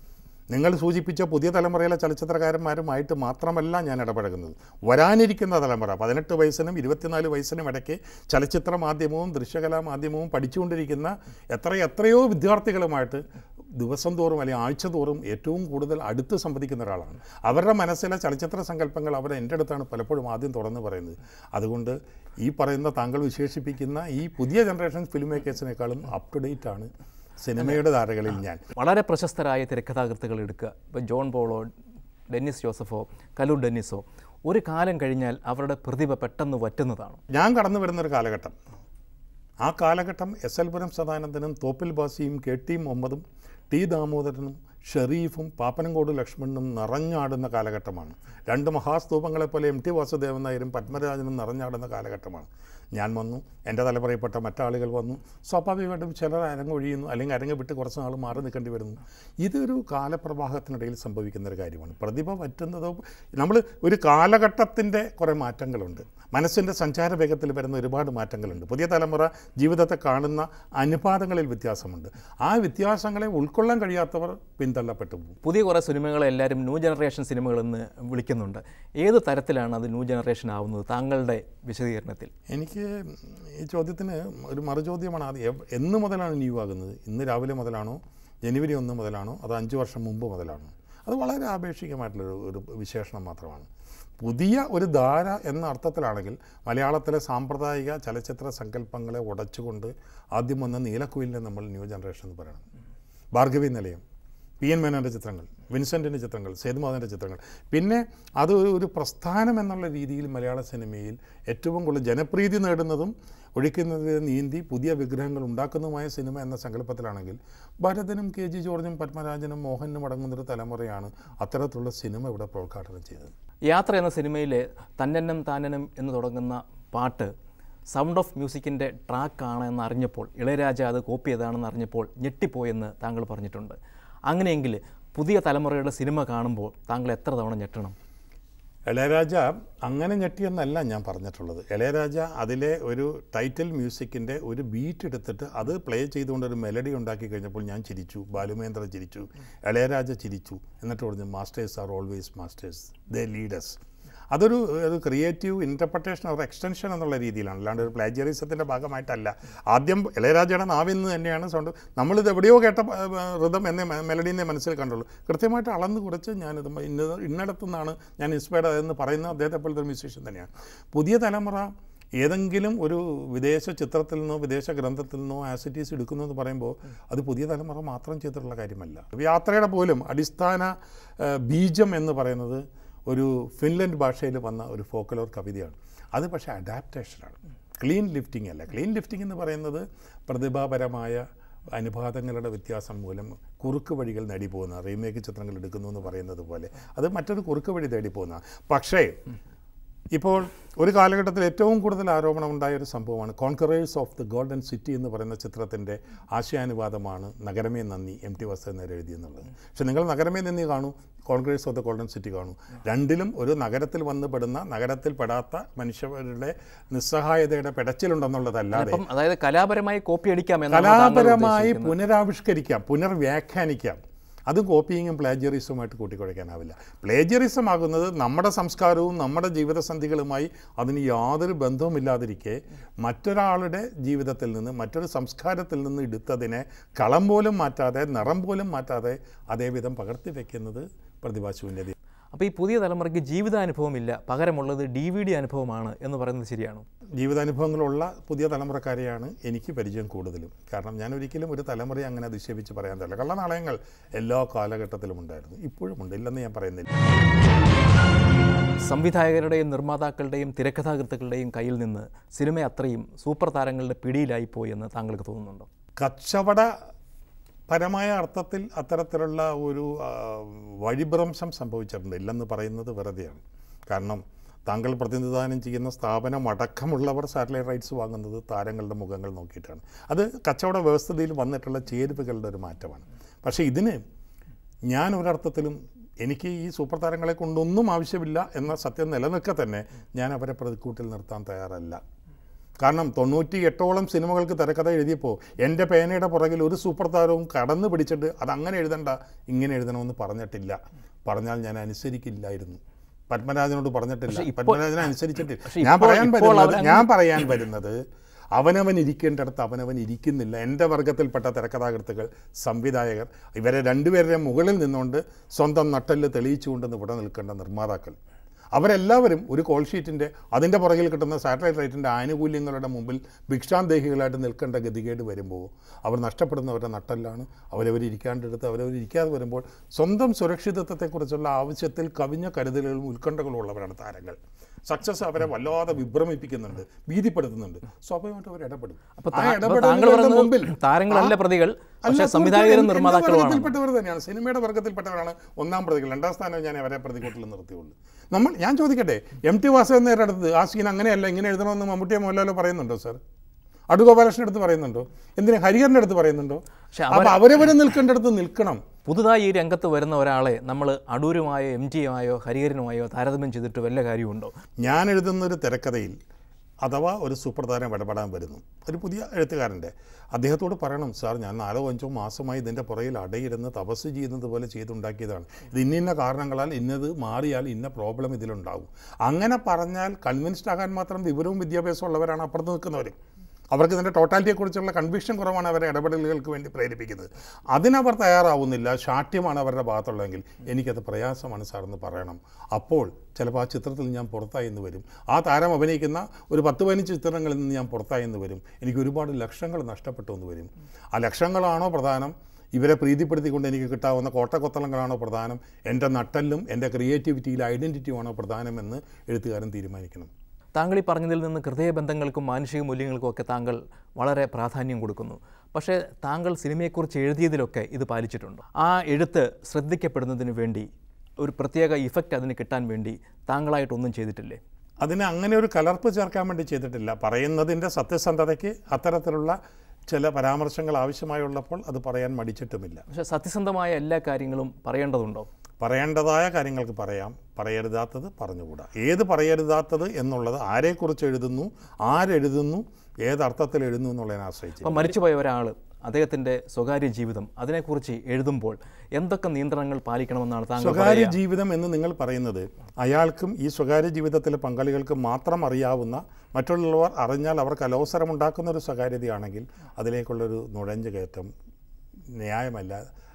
B: നിങ്ങൾ സൂചിപ്പിച്ച പുതിയ തലമുറയിലെ ചലച്ചിത്രകാരന്മാരുമായിട്ട് മാത്രമല്ല ഞാൻ ഇടപഴകുന്നത് വരാനിരിക്കുന്ന തലമുറ പതിനെട്ട് വയസ്സിനും ഇരുപത്തിനാല് വയസ്സിനും ഇടയ്ക്ക് ചലച്ചിത്ര മാധ്യമവും ദൃശ്യകലാ മാധ്യമവും പഠിച്ചുകൊണ്ടിരിക്കുന്ന എത്ര എത്രയോ വിദ്യാർത്ഥികളുമായിട്ട് ദിവസം തോറും അല്ലെങ്കിൽ ആഴ്ച തോറും ഏറ്റവും കൂടുതൽ അടുത്ത് സംവദിക്കുന്ന ഒരാളാണ് അവരുടെ മനസ്സിലെ ചലച്ചിത്ര സങ്കല്പങ്ങൾ അവർ എൻ്റെ അടുത്താണ് പലപ്പോഴും ആദ്യം തുറന്ന് പറയുന്നത് അതുകൊണ്ട് ഈ പറയുന്ന താങ്കൾ വിശേഷിപ്പിക്കുന്ന ഈ പുതിയ ജനറേഷൻ ഫിലിം മേക്കേഴ്സിനേക്കാളും അപ് ടു ഡേറ്റ് ആണ് സിനിമയുടെ ധാരകളിൽ ഞാൻ
A: വളരെ പ്രശസ്തരായ തിരക്കഥാകൃത്തുകൾ എടുക്കുക ഇപ്പോൾ ജോൺ പോളോ ഡെന്നിസ് ജോസഫോ കലൂർ ഡെന്നിസോ ഒരു കാലം കഴിഞ്ഞാൽ അവരുടെ പ്രതിഭ പെട്ടെന്ന് വറ്റുന്നതാണ്
B: ഞാൻ കടന്നു വരുന്നൊരു കാലഘട്ടം ആ കാലഘട്ടം എസ് എൽ പുരം സദാനന്ദനും തോപ്പിൽ ബാസിയും കെ ടി മുഹമ്മദും ടി ദാമോദരനും ഷെറീഫും പാപ്പനംകോട് ലക്ഷ്മണനും നിറഞ്ഞാടുന്ന കാലഘട്ടമാണ് രണ്ട് മഹാസ്തൂപങ്ങളെപ്പോലെ എം ടി വാസുദേവൻ നായരും പത്മരാജനും നിറഞ്ഞാടുന്ന കാലഘട്ടമാണ് ഞാൻ വന്നു എൻ്റെ തലമുറയിൽപ്പെട്ട മറ്റാളുകൾ വന്നു സ്വാഭാവികമായിട്ടും ചിലർ അരങ്ങൊഴിയുന്നു അല്ലെങ്കിൽ അരങ്ങ് വിട്ട് കുറച്ച് നാൾ മാറി നിൽക്കേണ്ടി വരുന്നു ഇതൊരു കാലപ്രവാഹത്തിനിടയിൽ സംഭവിക്കുന്ന ഒരു കാര്യമാണ് പ്രതിഭ പറ്റുന്നതോ നമ്മൾ ഒരു കാലഘട്ടത്തിൻ്റെ കുറേ മാറ്റങ്ങളുണ്ട് മനസ്സിൻ്റെ സഞ്ചാര വേഗത്തിൽ വരുന്ന ഒരുപാട് മാറ്റങ്ങളുണ്ട് പുതിയ തലമുറ ജീവിതത്തെ കാണുന്ന അനുപാതങ്ങളിൽ വ്യത്യാസമുണ്ട് ആ വ്യത്യാസങ്ങളെ ഉൾക്കൊള്ളാൻ കഴിയാത്തവർ പിന്തള്ളപ്പെട്ടു പോകും
A: പുതിയ കുറേ സിനിമകളെ എല്ലാവരും ന്യൂ ജനറേഷൻ സിനിമകളെന്ന് വിളിക്കുന്നുണ്ട് ഏത് തരത്തിലാണ് അത് ന്യൂ ജനറേഷൻ ആവുന്നത് താങ്കളുടെ വിശദീകരണത്തിൽ
B: എനിക്ക് ഈ ചോദ്യത്തിന് ഒരു മറുചോദ്യമാണ് ആദ്യം എവ്- എന്ന് മുതലാണ് ന്യൂ ആകുന്നത് ഇന്ന് രാവിലെ മുതലാണോ ജനുവരി ഒന്ന് മുതലാണോ അത് അഞ്ച് വർഷം മുമ്പ് മുതലാണോ അത് വളരെ ആപേക്ഷികമായിട്ടുള്ളൊരു ഒരു വിശേഷണം മാത്രമാണ് പുതിയ ഒരു ധാര എന്ന അർത്ഥത്തിലാണെങ്കിൽ മലയാളത്തിലെ സാമ്പ്രദായിക ചലച്ചിത്ര സങ്കല്പങ്ങളെ ഉടച്ചുകൊണ്ട് ആദ്യം വന്ന നീലക്കുയിലിനെ നമ്മൾ ന്യൂ ജനറേഷൻ എന്ന് പറയണം ഭാർഗവി നിലയം പി എൻ മേനോൻ്റെ ചിത്രങ്ങൾ വിൻസെൻറ്റിൻ്റെ ചിത്രങ്ങൾ സേതുമാധവൻ്റെ ചിത്രങ്ങൾ പിന്നെ അത് ഒരു ഒരു പ്രസ്ഥാനം എന്നുള്ള രീതിയിൽ മലയാള സിനിമയിൽ ഏറ്റവും കൂടുതൽ ജനപ്രീതി നേടുന്നതും ഒഴിക്കുന്നതിൽ നീന്തി പുതിയ വിഗ്രഹങ്ങൾ ഉണ്ടാക്കുന്നതുമായ സിനിമ എന്ന സങ്കല്പത്തിലാണെങ്കിൽ ഭരതനും കെ ജി ജോർജും പത്മരാജനും മോഹനും അടങ്ങുന്നൊരു തലമുറയാണ് അത്തരത്തിലുള്ള സിനിമ ഇവിടെ പ്രോത്ഘാടനം ചെയ്തത്
A: യാത്ര എന്ന സിനിമയിലെ തന്നന്നം താനനം എന്ന് തുടങ്ങുന്ന പാട്ട് സൗണ്ട് ഓഫ് മ്യൂസിക്കിൻ്റെ ട്രാക്കാണ് എന്ന് അറിഞ്ഞപ്പോൾ ഇളയരാജ അത് കോപ്പി ചെയ്താണെന്ന് അറിഞ്ഞപ്പോൾ ഞെട്ടിപ്പോയെന്ന് താങ്കൾ പറഞ്ഞിട്ടുണ്ട് അങ്ങനെയെങ്കിൽ പുതിയ തലമുറയുടെ സിനിമ കാണുമ്പോൾ താങ്കൾ എത്ര തവണ ഞെട്ടണം
B: ഇളയരാജ അങ്ങനെ ഞെട്ടിയെന്നല്ല ഞാൻ പറഞ്ഞിട്ടുള്ളത് ഇളയരാജ അതിലെ ഒരു ടൈറ്റിൽ മ്യൂസിക്കിൻ്റെ ഒരു ബീറ്റ് എടുത്തിട്ട് അത് പ്ലേ ചെയ്തുകൊണ്ട് ഒരു മെലഡി ഉണ്ടാക്കി കഴിഞ്ഞപ്പോൾ ഞാൻ ചിരിച്ചു ബാലുമേന്ദ്ര ചിരിച്ചു ഇളയരാജ ചിരിച്ചു എന്നിട്ട് പറഞ്ഞു masters are always masters the leaders അതൊരു ഒരു ക്രിയേറ്റീവ് ഇൻ്റർപ്രട്ടേഷൻ ഒരു എക്സ്റ്റൻഷൻ എന്നുള്ള രീതിയിലാണ് അല്ലാണ്ട് ഒരു പ്ലാജിയറിസത്തിൻ്റെ ഭാഗമായിട്ടല്ല ആദ്യം ഇളയരാജയുടെ നാവിൽ നിന്ന് തന്നെയാണ് സൗണ്ട് നമ്മളിത് എവിടെയോ കേട്ട ഋതം എന്ന മെലഡീനെ മനസ്സിൽ കണ്ടുള്ളൂ കൃത്യമായിട്ട് അളന്ന് കുറിച്ച് ഞാനിത് ഇന്ന ഇന്നടത്തു നിന്നാണ് ഞാൻ ഇൻസ്പയർഡ് ആയതെന്ന് പറയുന്ന അദ്ദേഹത്തെ പോലത്തെ ഒരു മ്യൂസീഷ്യൻ തന്നെയാണ് പുതിയ തലമുറ ഏതെങ്കിലും ഒരു വിദേശ ചിത്രത്തിൽ നിന്നോ വിദേശ ഗ്രന്ഥത്തിൽ നിന്നോ ആസിറ്റീസ് എടുക്കുന്നു എന്ന് പറയുമ്പോൾ അത് പുതിയ തലമുറ മാത്രം ചെയ്തിട്ടുള്ള കാര്യമല്ല യാത്രയുടെ പോലും അടിസ്ഥാന ആ, ബീജം എന്ന് പറയുന്നത് ഒരു ഫിൻലൻഡ് ഭാഷയിൽ വന്ന ഒരു ഫോക്കലോർ കവിതയാണ് അത് പക്ഷേ അഡാപ്റ്റേഷനാണ് ക്ലീൻ ലിഫ്റ്റിംഗ് അല്ല ക്ലീൻ ലിഫ്റ്റിംഗ് എന്ന് പറയുന്നത് പ്രതിഭാപരമായ അനുപാതങ്ങളുടെ വ്യത്യാസം മൂലം കുറുക്ക് വഴികൾ നേടി പോകുന്ന റീമേക്ക് ചിത്രങ്ങൾ എടുക്കുന്നു എന്ന് പറയുന്നത് പോലെ അത് മറ്റൊരു കുറുക്ക് വഴി തേടി പോകുന്ന പക്ഷേ ഇപ്പോൾ ഒരു കാലഘട്ടത്തിൽ ഏറ്റവും കൂടുതൽ ആരോപണം ഉണ്ടായ ഒരു സംഭവമാണ് conquerors of the golden city എന്ന് പറയുന്ന ചിത്രത്തിൻ്റെ ആശയാനുവാദമാണ് നഗരമേ നന്ദി എം ടി വസ്തുനേർ എഴുതിയെന്നുള്ളത് പക്ഷേ നിങ്ങൾ നഗരമേ നന്ദി കാണൂ congress of the golden city കാണൂ രണ്ടിലും ഒരു നഗരത്തിൽ വന്ന് പെടുന്ന നഗരത്തിൽ പെടാത്ത മനുഷ്യരുടെ നിസ്സഹായതയുടെ പെടച്ചിലുണ്ടെന്നുള്ളതല്ലാതെ
A: അപ്പം അതായത് കലാപരമായി കോപ്പി അടിക്കാം എന്നാണ് താങ്കൾ
B: കലാപരമായി
A: ഉദ്ദേശിക്കുന്നത്.
B: പുനരാവിഷ്കരിക്കാം പുനർവ്യാഖ്യാനിക്കാം അത് കോപ്പിയിങ്ങും പ്ലാജിയറിസവുമായിട്ട് കൂട്ടിക്കുഴയ്ക്കാനാവില്ല പ്ലേജിയറിസം ആകുന്നത് നമ്മുടെ സംസ്കാരവും നമ്മുടെ ജീവിതസന്ധികളുമായി അതിന് യാതൊരു ബന്ധവുമില്ലാതിരിക്കെ മറ്റൊരാളുടെ ജീവിതത്തിൽ നിന്ന് മറ്റൊരു സംസ്കാരത്തിൽ നിന്ന് എടുത്തതിനെ കളം പോലും മാറ്റാതെ നിറം പോലും മാറ്റാതെ അതേവിധം പകർത്തി വയ്ക്കുന്നത് പ്രതിഭാശുവിൻ്റെ
A: അപ്പോൾ ഈ പുതിയ തലമുറയ്ക്ക് ജീവിതാനുഭവമില്ല പകരമുള്ളത് ഡി വി ഡി അനുഭവമാണ് എന്ന് പറയുന്നത് ശരിയാണോ
B: ജീവിതാനുഭവങ്ങളുള്ള പുതിയ തലമുറക്കാരെയാണ് എനിക്ക് പരിചയം കൂടുതലും കാരണം ഞാൻ ഒരിക്കലും ഒരു തലമുറയെ അങ്ങനെ അധിക്ഷേപിച്ച് പറയാൻ തരില്ല കള്ളനാണയങ്ങൾ എല്ലാ കാലഘട്ടത്തിലും ഉണ്ടായിരുന്നു ഇപ്പോഴും ഉണ്ട് ഇല്ലെന്ന് ഞാൻ പറയുന്നില്ല
A: സംവിധായകരുടെയും നിർമ്മാതാക്കളുടെയും തിരക്കഥാകൃത്തുക്കളുടെയും കയ്യിൽ നിന്ന് സിനിമ അത്രയും സൂപ്പർ താരങ്ങളുടെ പിടിയിലായിപ്പോയി എന്ന് താങ്കൾക്ക് തോന്നുന്നുണ്ടോ
B: കച്ചവട പരമായ അർത്ഥത്തിൽ അത്തരത്തിലുള്ള ഒരു ആ, വഴിഭ്രംശം സംഭവിച്ചിട്ടുണ്ട് ഇല്ലെന്ന് പറയുന്നത് വെറുതെയാണ് കാരണം താങ്കൾ പ്രതിനിധാനം ചെയ്യുന്ന സ്ഥാപനം അടക്കമുള്ളവർ സാറ്റലൈറ്റ് റൈറ്റ്സ് വാങ്ങുന്നത് താരങ്ങളുടെ മുഖങ്ങൾ നോക്കിയിട്ടാണ് അത് കച്ചവട വ്യവസ്ഥതയിൽ വന്നിട്ടുള്ള ചേരുവകളുടെ ഒരു മാറ്റമാണ് പക്ഷേ ഇതിന് ഞാൻ ഒരർത്ഥത്തിലും എനിക്ക് ഈ സൂപ്പർ താരങ്ങളെ കൊണ്ടൊന്നും ആവശ്യമില്ല എന്ന സത്യം നിലനിൽക്കെ തന്നെ ഞാൻ അവരെ പ്രതിക്കൂട്ടിൽ നിർത്താൻ തയ്യാറല്ല കാരണം തൊണ്ണൂറ്റി എട്ടോളം സിനിമകൾക്ക് തിരക്കഥ എഴുതിയപ്പോൾ എൻ്റെ പേനയുടെ പുറകിൽ ഒരു സൂപ്പർ താരവും കടന്നു പിടിച്ചിട്ട് അത് അങ്ങനെ എഴുതണ്ട ഇങ്ങനെ എഴുതണമെന്ന് പറഞ്ഞിട്ടില്ല പറഞ്ഞാൽ ഞാൻ അനുസരിക്കില്ലായിരുന്നു പത്മരാജനോട് പറഞ്ഞിട്ടില്ല
A: പക്ഷേ ഇപ്പോൾ-
B: പത്മരാജനെ അനുസരിച്ചിട്ടില്ല
A: പക്ഷേ
B: ഞാൻ
A: ഇപ്പോൾ-
B: പറയാൻ
A: ഇപ്പോൾ
B: വരുന്നത്
A: അവരങ്ങ്
B: ഞാൻ പറയാൻ വരുന്നത് അവനവൻ ഇരിക്കേണ്ടിടത്ത് അവനവൻ ഇരിക്കുന്നില്ല എൻ്റെ വർഗത്തിൽപ്പെട്ട തിരക്കഥാകൃത്തുകൾ സംവിധായകർ ഇവരെ രണ്ടുപേരുടെ മുകളിൽ നിന്നുകൊണ്ട് സ്വന്തം നട്ടെല്ല് തെളിയിച്ചുകൊണ്ട് ഇവിടെ നിൽക്കേണ്ട നിർമ്മാതാക്കൾ അവരെല്ലാവരും ഒരു കോൾ ഷീറ്റിൻ്റെ അതിൻ്റെ പുറകിൽ കിട്ടുന്ന സാറ്റലൈറ്റ് റൈറ്റിൻ്റെ ആനുകൂല്യങ്ങളുടെ മുമ്പിൽ ഭിക്ഷാന്തേഹികളായിട്ട് നിൽക്കേണ്ട ഗതികേട് വരുമ്പോൾ അവർ നഷ്ടപ്പെടുന്നവരുടെ നട്ടെല്ലാണ് അവരവർ ഇരിക്കാണ്ടെടുത്ത് അവരവർ ഇരിക്കാതെ വരുമ്പോൾ സ്വന്തം സുരക്ഷിതത്വത്തെക്കുറിച്ചുള്ള ആവശ്യത്തിൽ കവിഞ്ഞ കരുതലുകളും ഉത്കണ്ഠകളും ഉള്ളവരാണ് താരങ്ങൾ സക്സസ് അവരെ വല്ലാതെ വിഭ്രമിപ്പിക്കുന്നുണ്ട് ഭീതിപ്പെടുത്തുന്നുണ്ട് സ്വാഭാവികമായിട്ട് അവർ ഇടപെടും
A: അപ്പൊ
B: ആ
A: താ- അപ്പൊ താങ്കൾ
B: ഇടപെടലുകളുടെ മുമ്പിൽ
A: പറയുന്നത് താരങ്ങളല്ല പ്രതികൾ പക്ഷേ
B: അല്ല,
A: സംവിധായകരും
B: തീർച്ചയായും എൻ്റെ
A: നിർമ്മാതാക്കളുമാണ്
B: വർഗത്തിൽപ്പെട്ടവർ തന്നെയാണ് സിനിമയുടെ വർഗത്തിൽപ്പെട്ടവരാണ് ഒന്നാം പ്രതികൾ രണ്ടാം സ്ഥാനം ഞാൻ അവരെ പ്രതികൂട്ടിൽ നിർത്തിയുള്ളൂ നമ്മൾ ഞാൻ ചോദിക്കട്ടെ എം ടി വാസുദേവൻ നേരെ അടുത്ത് ആ സീൻ അങ്ങനെയല്ല ഇങ്ങനെ എഴുതണമെന്ന് മമ്മൂട്ടിയെ മോഹൻലാലോ പറയുന്നുണ്ടോ സാർ അടുഗോപാലകൃഷ്ണൻ്റെ അടുത്ത് പറയുന്നുണ്ടോ എന്തിനാ ഹരിഹരൻ്റെ അടുത്ത് പറയുന്നുണ്ടോ
A: പക്ഷെ
B: അപ്പോൾ അവരവരെ നിൽക്കേണ്ടടുത്ത് നിൽക്കണം
A: പുതുതായി ഈ രംഗത്ത് വരുന്ന ഒരാളെ നമ്മൾ അടൂരുമായോ എം ജിയുമായോ ഹരിഹരനുമായോ താരതമ്യം ചെയ്തിട്ട് വല്ല കാര്യമുണ്ടോ
B: ഞാൻ എഴുതുന്ന ഒരു തിരക്കഥയിൽ അഥവാ ഒരു സൂപ്പർ താരം ഇടപെടാൻ വരുന്നു ഒരു പുതിയ എഴുത്തുകാരൻ്റെ അദ്ദേഹത്തോട് പറയണം സാർ ഞാൻ നാലോ അഞ്ചോ മാസമായി ഇതിൻ്റെ പുറകിൽ അടയിരുന്ന് തപസ് ചെയ്യുന്നത് പോലെ ചെയ്തുണ്ടാക്കിയതാണ് ഇത് ഇന്ന ഇന്ന കാരണങ്ങളാൽ ഇന്നത് മാറിയാൽ ഇന്ന പ്രോബ്ലം ഇതിലുണ്ടാവും അങ്ങനെ പറഞ്ഞാൽ കൺവിൻസ്ഡ് ആകാൻ മാത്രം വിവരവും വിദ്യാഭ്യാസവും ഉള്ളവരാണ് അപ്പുറത്ത് നിൽക്കുന്നവർ അവർക്ക് ഇതിൻ്റെ ടോട്ടാലിറ്റിയെക്കുറിച്ചുള്ള കൺവിക്ഷൻ കുറവാണ് അവരെ ഇടപെടലുകൾക്ക് വേണ്ടി പ്രേരിപ്പിക്കുന്നത് അതിനവർ തയ്യാറാവുന്നില്ല ശാഠ്യമാണ് അവരുടെ ഭാഗത്തുള്ളതെങ്കിൽ എനിക്കത് പ്രയാസമാണ് സാറെന്ന് പറയണം അപ്പോൾ ചിലപ്പോൾ ആ ചിത്രത്തിൽ ഞാൻ പുറത്തായി എന്ന് വരും ആ താരം അഭിനയിക്കുന്ന ഒരു പത്ത് പതിനഞ്ച് ചിത്രങ്ങളിൽ നിന്ന് ഞാൻ പുറത്തായി എന്ന് വരും എനിക്ക് ഒരുപാട് ലക്ഷങ്ങൾ നഷ്ടപ്പെട്ടു എന്ന് വരും ആ ലക്ഷങ്ങളാണോ പ്രധാനം ഇവരെ പ്രീതിപ്പെടുത്തിക്കൊണ്ട് എനിക്ക് കിട്ടാവുന്ന കോട്ടക്കൊത്തളങ്ങളാണോ പ്രധാനം എൻ്റെ നട്ടല്ലും എൻ്റെ ക്രിയേറ്റിവിറ്റിയിൽ ഐഡൻറ്റിറ്റിയുമാണോ പ്രധാനമെന്ന് എഴുത്തുകാരൻ തീരുമാനിക്കണം
A: താങ്കൾ ഈ പറഞ്ഞതിൽ നിന്ന് ഹൃദയബന്ധങ്ങൾക്കും മാനുഷിക മൂല്യങ്ങൾക്കും ഒക്കെ താങ്കൾ വളരെ പ്രാധാന്യം കൊടുക്കുന്നു പക്ഷേ താങ്കൾ സിനിമയെക്കുറിച്ച് എഴുതിയതിലൊക്കെ ഇത് പാലിച്ചിട്ടുണ്ട് ആ എഴുത്ത് ശ്രദ്ധിക്കപ്പെടുന്നതിന് വേണ്ടി ഒരു പ്രത്യേക ഇഫക്റ്റ് അതിന് കിട്ടാൻ വേണ്ടി താങ്കളായിട്ടൊന്നും ചെയ്തിട്ടില്ലേ
B: അതിന് അങ്ങനെ ഒരു കലർപ്പ് ചേർക്കാൻ വേണ്ടി ചെയ്തിട്ടില്ല പറയുന്നതിൻ്റെ സത്യസന്ധതയ്ക്ക് അത്തരത്തിലുള്ള ചില പരാമർശങ്ങൾ ആവശ്യമായുള്ളപ്പോൾ അത് പറയാൻ മടിച്ചിട്ടുമില്ല
A: പക്ഷേ സത്യസന്ധമായ എല്ലാ കാര്യങ്ങളും പറയേണ്ടതുണ്ടോ
B: പറയേണ്ടതായ കാര്യങ്ങൾക്ക് പറയാം പറയരുതാത്തത് പറഞ്ഞുകൂടാ ഏത് പറയരുതാത്തത് എന്നുള്ളത് ആരെക്കുറിച്ച് എഴുതുന്നു ആരെഴുതുന്നു ഏതർത്ഥത്തിൽ എഴുതുന്നു എന്നുള്ളതിനെ ആശ്രയിച്ച്
A: അപ്പം മരിച്ചുപോയ ഒരാൾ അദ്ദേഹത്തിൻ്റെ സ്വകാര്യ ജീവിതം അതിനെക്കുറിച്ച് എഴുതുമ്പോൾ എന്തൊക്കെ നിയന്ത്രണങ്ങൾ പാലിക്കണമെന്നാണ് താങ്കൾ
B: സ്വകാര്യ ജീവിതം എന്ന് നിങ്ങൾ പറയുന്നത് അയാൾക്കും ഈ സ്വകാര്യ ജീവിതത്തിലെ പങ്കാളികൾക്കും മാത്രം അറിയാവുന്ന മറ്റുള്ളവർ അറിഞ്ഞാൽ അവർക്ക് അലോസരമുണ്ടാക്കുന്ന ഒരു സ്വകാര്യതയാണെങ്കിൽ അതിലേക്കുള്ളൊരു നുഴഞ്ഞു കയറ്റം ന്യായമല്ല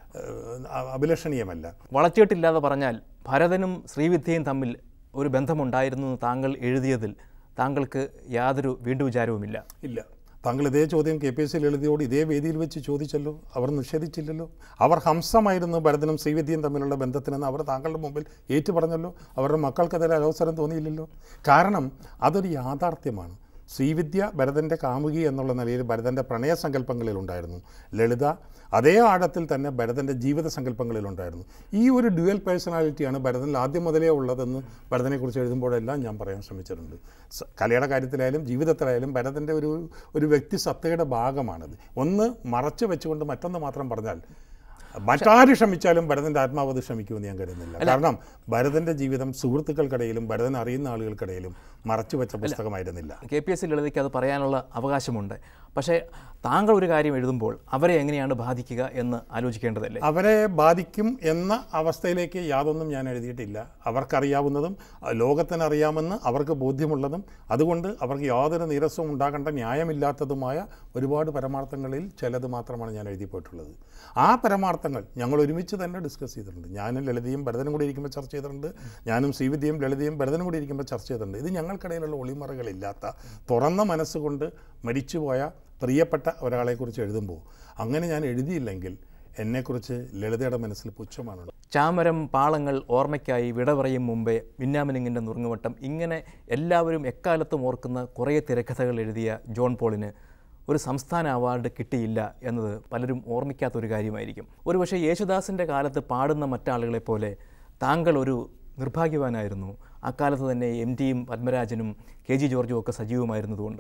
B: ഏഹ്, അഭിലഷണീയമല്ല
A: വളച്ചിട്ടില്ലാതെ പറഞ്ഞാൽ ഭരതനും ശ്രീവിദ്യയും തമ്മിൽ ഒരു ബന്ധമുണ്ടായിരുന്നു എന്ന് താങ്കൾ എഴുതിയതിൽ താങ്കൾക്ക് യാതൊരു വീണ്ടുവിചാരവുമില്ല
B: ഇല്ല താങ്കൾ ഇതേ ചോദ്യം കെ പി എസ് സിയിൽ എഴുതിയോട് ഇതേ വേദിയിൽ വെച്ച് ചോദിച്ചല്ലോ അവർ നിഷേധിച്ചില്ലല്ലോ അവർ ഹംസമായിരുന്നു ഭരതനും ശ്രീവിദ്യയും തമ്മിലുള്ള ബന്ധത്തിനെന്ന് അവർ താങ്കളുടെ മുമ്പിൽ ഏറ്റു പറഞ്ഞല്ലോ അവരുടെ മക്കൾക്കതിൽ അവസരം തോന്നിയില്ലല്ലോ കാരണം അതൊരു യാഥാർത്ഥ്യമാണ് ശ്രീവിദ്യ ഭരതൻ്റെ കാമുകി എന്നുള്ള നിലയിൽ ഭരതൻ്റെ പ്രണയസങ്കല്പങ്ങളിലുണ്ടായിരുന്നു ലളിത അതേ ആഴത്തിൽ തന്നെ ഭരതൻ്റെ ജീവിത സങ്കല്പങ്ങളിലുണ്ടായിരുന്നു ഈ ഒരു ഡ്യുവൽ പേഴ്സണാലിറ്റിയാണ് ഭരതനിൽ ആദ്യം മുതലേ ഉള്ളതെന്ന് ഭരതനെക്കുറിച്ച് എഴുതുമ്പോഴെല്ലാം ഞാൻ പറയാൻ ശ്രമിച്ചിട്ടുണ്ട് സ- കലയുടെ കാര്യത്തിലായാലും ജീവിതത്തിലായാലും ഭരതൻ്റെ ഒരു ഒരു വ്യക്തിസത്തയുടെ ഭാഗമാണത് ഒന്ന് മറച്ചു വെച്ചുകൊണ്ട് മറ്റൊന്ന് മാത്രം പറഞ്ഞാൽ മറ്റാര് ക്ഷമിച്ചാലും ഭരതൻ്റെ ആത്മാവ് അത് ക്ഷമിക്കുമെന്ന് ഞാൻ കരുതുന്നില്ല കാരണം ഭരതൻ്റെ ജീവിതം സുഹൃത്തുക്കൾക്കിടയിലും ഭരതൻ അറിയുന്ന ആളുകൾക്കിടയിലും മറച്ചു വെച്ച പുസ്തകമായിരുന്നില്ല
A: കെ പി എസ് സി ലളിതയ്ക്ക് അത് പറയാനുള്ള അവകാശമുണ്ട് പക്ഷേ താങ്കൾ ഒരു കാര്യം എഴുതുമ്പോൾ അവരെ എങ്ങനെയാണ് ബാധിക്കുക എന്ന് ആലോചിക്കേണ്ടതല്ലേ
B: അവരെ ബാധിക്കും എന്ന അവസ്ഥയിലേക്ക് യാതൊന്നും ഞാൻ എഴുതിയിട്ടില്ല അവർക്കറിയാവുന്നതും അഹ് ലോകത്തിന് അറിയാമെന്ന് അവർക്ക് ബോധ്യമുള്ളതും അതുകൊണ്ട് അവർക്ക് യാതൊരു നീരസവും ഉണ്ടാകേണ്ട ന്യായമില്ലാത്തതുമായ ഒരുപാട് പരമാർത്ഥങ്ങളിൽ ചിലത് മാത്രമാണ് ഞാൻ എഴുതി പോയിട്ടുള്ളത് ആ പരമാർത്ഥങ്ങൾ ഞങ്ങൾ ഒരുമിച്ച് തന്നെ ഡിസ്കസ് ചെയ്തിട്ടുണ്ട് ഞാനും ലളിതയും ഭരതനും കൂടി ഇരിക്കുമ്പോൾ ചർച്ച ചെയ്തിട്ടുണ്ട് ഞാനും ശ്രീവിദ്യയും ലളിതയും ഭരതനും കൂടി ഇരിക്കുമ്പോൾ ചർച്ച ചെയ്തിട്ടുണ്ട് ഇത് ഞങ്ങൾക്കിടയിലുള്ള ഒളിമറകളില്ലാത്ത തുറന്ന മനസ്സുകൊണ്ട് മരിച്ചുപോയ പ്രിയപ്പെട്ട ഒരാളെക്കുറിച്ച് എഴുതുമ്പോൾ അങ്ങനെ ഞാൻ എഴുതിയില്ലെങ്കിൽ എന്നെക്കുറിച്ച് ലളിതയുടെ മനസ്സിൽ പുച്ഛമാണുള്ളത്
A: ചാമരം പാളങ്ങൾ ഓർമ്മയ്ക്കായി വിട പറയും മുമ്പേ മിന്നാമിനിങ്ങിൻ്റെ നുറുങ്ങുവട്ടം ഇങ്ങനെ എല്ലാവരും എക്കാലത്തും ഓർക്കുന്ന കുറേ തിരക്കഥകൾ എഴുതിയ ജോൺ പോളിന് ഒരു സംസ്ഥാന അവാർഡ് കിട്ടിയില്ല എന്നത് പലരും ഓർമ്മിക്കാത്തൊരു കാര്യമായിരിക്കും ഒരുപക്ഷെ യേശുദാസിൻ്റെ കാലത്ത് പാടുന്ന മറ്റാളുകളെ പോലെ താങ്കൾ ഒരു നിർഭാഗ്യവാനായിരുന്നു അക്കാലത്ത് തന്നെ എം ടിയും പത്മരാജനും കെ ജി ജോർജും ഒക്കെ സജീവമായിരുന്നതുകൊണ്ട്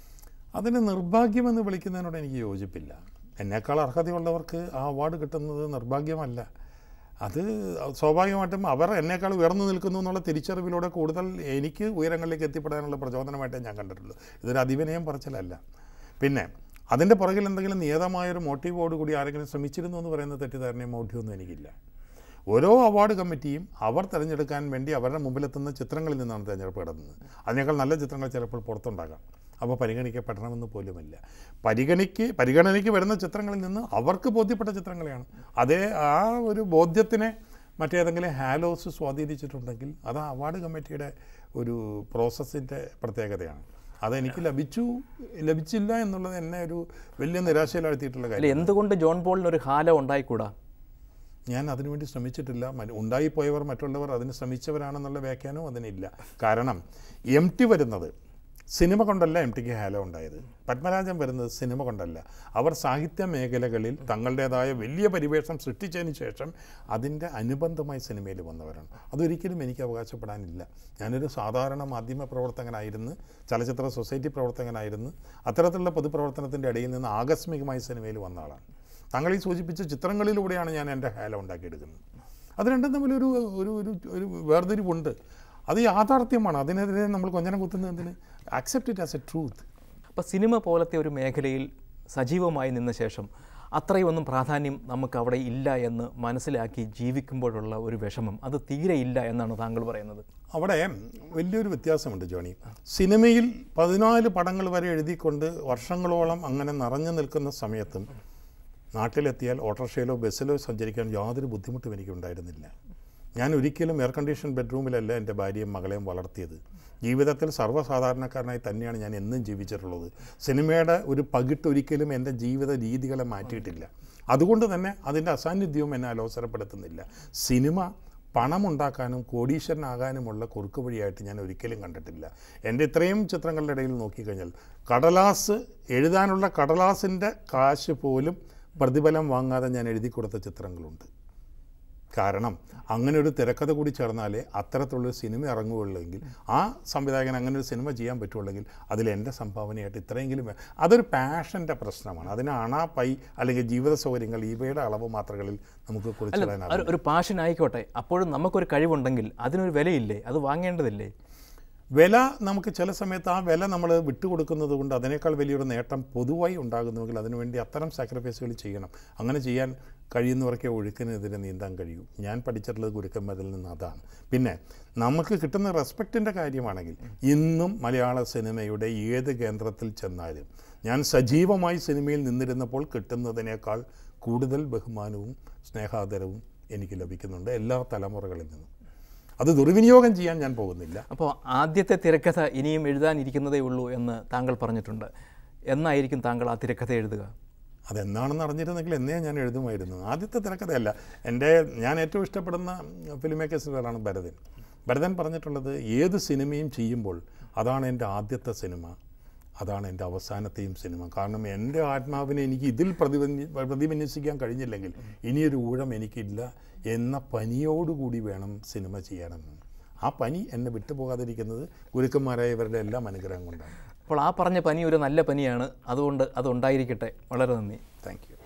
B: അതിന് നിർഭാഗ്യമെന്ന് വിളിക്കുന്നതിനോട് എനിക്ക് യോജിപ്പില്ല എന്നേക്കാൾ അർഹതയുള്ളവർക്ക് ആ അവാർഡ് കിട്ടുന്നത് നിർഭാഗ്യമല്ല അത് സ്വാഭാവികമായിട്ടും അവർ എന്നേക്കാൾ ഉയർന്നു നിൽക്കുന്നു എന്നുള്ള തിരിച്ചറിവിലൂടെ കൂടുതൽ എനിക്ക് ഉയരങ്ങളിലേക്ക് എത്തിപ്പെടാനുള്ള പ്രചോദനമായിട്ടേ ഞാൻ കണ്ടിട്ടുള്ളൂ ഇതൊരു അതിവിനയം പറച്ചിലല്ല പിന്നെ അതിൻ്റെ പുറകിൽ എന്തെങ്കിലും നിയതമായൊരു മോട്ടീവോട് കൂടി ആരെങ്കിലും ശ്രമിച്ചിരുന്നു എന്ന് പറയുന്ന തെറ്റിദ്ധാരണയും മൗഢ്യമൊന്നും എനിക്കില്ല ഓരോ അവാർഡ് കമ്മിറ്റിയും അവർ തിരഞ്ഞെടുക്കാൻ വേണ്ടി അവരുടെ മുമ്പിലെത്തുന്ന ചിത്രങ്ങളിൽ നിന്നാണ് തിരഞ്ഞെടുപ്പ് നടത്തുന്നത് അതിനേക്കാൾ നല്ല ചിത്രങ്ങൾ ചിലപ്പോൾ പുറത്തുണ്ടാകാം അപ്പോൾ പരിഗണിക്കപ്പെടണമെന്ന് പോലുമില്ല പരിഗണിക്ക് പരിഗണനയ്ക്ക് വരുന്ന ചിത്രങ്ങളിൽ നിന്ന് അവർക്ക് ബോധ്യപ്പെട്ട ചിത്രങ്ങളെയാണ് അതേ ആ ഒരു ബോധ്യത്തിനെ മറ്റേതെങ്കിലും ഹാലോസ് സ്വാധീനിച്ചിട്ടുണ്ടെങ്കിൽ അത് ആ അവാർഡ് കമ്മിറ്റിയുടെ ഒരു പ്രോസസ്സിൻ്റെ പ്രത്യേകതയാണ് അതെനിക്ക് ലഭിച്ചു ലഭിച്ചില്ല എന്നുള്ളത് എന്നെ ഒരു വലിയ നിരാശയിലാഴ്ത്തിയിട്ടുള്ള കാര്യം
A: അല്ല എന്തുകൊണ്ട് ജോൺ പോളിന് ഒരു ഹാലോ ഉണ്ടായിക്കൂടാ
B: ഞാൻ അതിനുവേണ്ടി ശ്രമിച്ചിട്ടില്ല മ- ഉണ്ടായിപ്പോയവർ മറ്റുള്ളവർ അതിന് ശ്രമിച്ചവരാണെന്നുള്ള വ്യാഖ്യാനവും അതിനില്ല കാരണം എം ടി വരുന്നത് സിനിമ കൊണ്ടല്ല എം ടിക്ക് ഹാലോ ഉണ്ടായത് പത്മരാജൻ വരുന്നത് സിനിമ കൊണ്ടല്ല അവർ സാഹിത്യ മേഖലകളിൽ തങ്ങളുടേതായ വലിയ പരിവേഷം സൃഷ്ടിച്ചതിന് ശേഷം അതിൻ്റെ അനുബന്ധമായി സിനിമയിൽ വന്നവരാണ് അതൊരിക്കലും എനിക്ക് അവകാശപ്പെടാനില്ല ഞാനൊരു സാധാരണ മാധ്യമ പ്രവർത്തകനായിരുന്നു ചലച്ചിത്ര സൊസൈറ്റി പ്രവർത്തകനായിരുന്നു അത്തരത്തിലുള്ള പൊതുപ്രവർത്തനത്തിൻ്റെ ഇടയിൽ നിന്ന് ആകസ്മികമായി സിനിമയിൽ വന്ന ആളാണ് താങ്കൾ ഈ സൂചിപ്പിച്ച ചിത്രങ്ങളിലൂടെയാണ് ഞാൻ എൻ്റെ ഹാല ഉണ്ടാക്കിയെടുക്കുന്നത് അത് രണ്ടും തമ്മിലൊരു ഒരു ഒരു ഒരു വേർതിരിവുണ്ട് അത് യാഥാർത്ഥ്യമാണ് അതിനെതിരെ നമ്മൾ കൊഞ്ഞനം കുത്തുന്നതിന് accept it as a truth
A: അപ്പോൾ സിനിമ പോലത്തെ ഒരു മേഖലയിൽ സജീവമായി നിന്ന ശേഷം അത്രയൊന്നും പ്രാധാന്യം നമുക്ക് അവിടെ ഇല്ല എന്ന് മനസ്സിലാക്കി ജീവിക്കുമ്പോഴുള്ള ഒരു വിഷമം അത് തീരെ ഇല്ല എന്നാണ് താങ്കൾ പറയുന്നത്
B: അവിടെ വലിയൊരു വ്യത്യാസമുണ്ട് ജോണി സിനിമയിൽ പതിനാല് പടങ്ങൾ വരെ എഴുതിക്കൊണ്ട് വർഷങ്ങളോളം അങ്ങനെ നിറഞ്ഞു നിൽക്കുന്ന സമയത്തും നാട്ടിലെത്തിയാൽ ഓട്ടോറിക്ഷയിലോ ബസ്സിലോ സഞ്ചരിക്കാൻ യാതൊരു ബുദ്ധിമുട്ടും എനിക്കുണ്ടായിരുന്നില്ല ഞാൻ ഒരിക്കലും എയർ കണ്ടീഷൻ ബെഡ്റൂമിലല്ല എൻ്റെ ഭാര്യയും മകളെയും വളർത്തിയത് ജീവിതത്തിൽ സർവ്വസാധാരണക്കാരനായി തന്നെയാണ് ഞാൻ എന്നും ജീവിച്ചിട്ടുള്ളത് സിനിമയുടെ ഒരു പകിട്ട് ഒരിക്കലും എൻ്റെ ജീവിത രീതികളെ മാറ്റിയിട്ടില്ല അതുകൊണ്ട് തന്നെ അതിൻ്റെ അസാന്നിധ്യവും എന്നെ അലോസരപ്പെടുത്തുന്നില്ല സിനിമ പണമുണ്ടാക്കാനും കോടീശ്വരനാകാനുമുള്ള കുറുക്ക് വഴിയായിട്ട് ഞാൻ ഒരിക്കലും കണ്ടിട്ടില്ല എൻ്റെ ഇത്രയും ചിത്രങ്ങളുടെ ഇടയിൽ നോക്കിക്കഴിഞ്ഞാൽ കടലാസ് എഴുതാനുള്ള കടലാസിൻ്റെ കാശ് പോലും പ്രതിഫലം വാങ്ങാതെ ഞാൻ എഴുതി കൊടുത്ത ചിത്രങ്ങളുണ്ട് കാരണം അങ്ങനെ ഒരു തിരക്കഥ കൂടി ചേർന്നാലേ അത്തരത്തിലുള്ളൊരു സിനിമ ഇറങ്ങുകയുള്ളെങ്കിൽ ആ സംവിധായകൻ അങ്ങനെ ഒരു സിനിമ ചെയ്യാൻ പറ്റുള്ളെങ്കിൽ അതിൽ എൻ്റെ സംഭാവനയായിട്ട് ഇത്രയെങ്കിലും വേ- അതൊരു പാഷൻ്റെ പ്രശ്നമാണ് അതിന് അണ പൈ അല്ലെങ്കിൽ ജീവിത സൗകര്യങ്ങൾ ഇവയുടെ അളവ് മാത്രകളിൽ നമുക്ക് കുറിച്ചിടാൻ
A: ഒരു- ഒരു പാഷൻ ആയിക്കോട്ടെ അപ്പോഴും നമുക്കൊരു കഴിവുണ്ടെങ്കിൽ അതിനൊരു വിലയില്ലേ അത് വാങ്ങേണ്ടതില്ലേ
B: വില നമുക്ക് ചില സമയത്ത് ആ വില നമ്മൾ വിട്ടുകൊടുക്കുന്നത് കൊണ്ട് അതിനേക്കാൾ വലിയൊരു നേട്ടം പൊതുവായി ഉണ്ടാകുന്നുവെങ്കിൽ അതിനുവേണ്ടി അത്തരം സാക്രിഫൈസുകൾ ചെയ്യണം അങ്ങനെ ചെയ്യാൻ കഴിയുന്നവർക്കേ ഒഴുക്കിനെതിരെ നീന്താൻ കഴിയൂ ഞാൻ പഠിച്ചിട്ടുള്ളത് ഗുരുക്കന്മാരിൽ നിന്ന് അതാണ് പിന്നെ നമുക്ക് കിട്ടുന്ന റെസ്പെക്റ്റിൻ്റെ കാര്യമാണെങ്കിൽ ഇന്നും മലയാള സിനിമയുടെ ഏത് കേന്ദ്രത്തിൽ ചെന്നാലും ഞാൻ സജീവമായി സിനിമയിൽ നിന്നിരുന്നപ്പോൾ കിട്ടുന്നതിനേക്കാൾ കൂടുതൽ ബഹുമാനവും സ്നേഹാദരവും എനിക്ക് ലഭിക്കുന്നുണ്ട് എല്ലാ തലമുറകളിൽ നിന്നും അത് ദുർവിനിയോഗം ചെയ്യാൻ ഞാൻ പോകുന്നില്ല
A: അപ്പോൾ ആദ്യത്തെ തിരക്കഥ ഇനിയും എഴുതാനിരിക്കുന്നതേ ഉള്ളൂ എന്ന് താങ്കൾ പറഞ്ഞിട്ടുണ്ട് എന്നായിരിക്കും താങ്കൾ ആ തിരക്കഥ എഴുതുക
B: അതെന്നാണെന്ന് അറിഞ്ഞിരുന്നെങ്കിൽ എന്നേ ഞാൻ എഴുതുമായിരുന്നു ആദ്യത്തെ തിരക്കഥയല്ല എൻ്റെ ഞാൻ ഏറ്റവും ഇഷ്ടപ്പെടുന്ന ഫിലിം മേക്കേഴ്സിലാണ് ഭരതൻ ഭരതൻ പറഞ്ഞിട്ടുള്ളത് ഏത് സിനിമയും ചെയ്യുമ്പോൾ അതാണ് എൻ്റെ ആദ്യത്തെ സിനിമ അതാണ് എൻ്റെ അവസാനത്തെയും സിനിമ കാരണം എൻ്റെ ആത്മാവിനെ എനിക്ക് ഇതിൽ പ്രതിബന്ധി പ്രതിബന്ധിക്കാൻ കഴിഞ്ഞില്ലെങ്കിൽ ഇനിയൊരു ഊഴം എനിക്കില്ല എന്ന പനിയോടുകൂടി വേണം സിനിമ ചെയ്യാനെന്ന് ആ പനി എന്നെ വിട്ടുപോകാതിരിക്കുന്നത് ഗുരുക്കന്മാരായ ഇവരുടെ എല്ലാം അനുഗ്രഹം കൊണ്ടാണ്
A: അപ്പോൾ ആ പറഞ്ഞ പനി ഒരു നല്ല പനിയാണ് അതുകൊണ്ട് അത് ഉണ്ടായിരിക്കട്ടെ വളരെ നന്ദി
B: താങ്ക് യു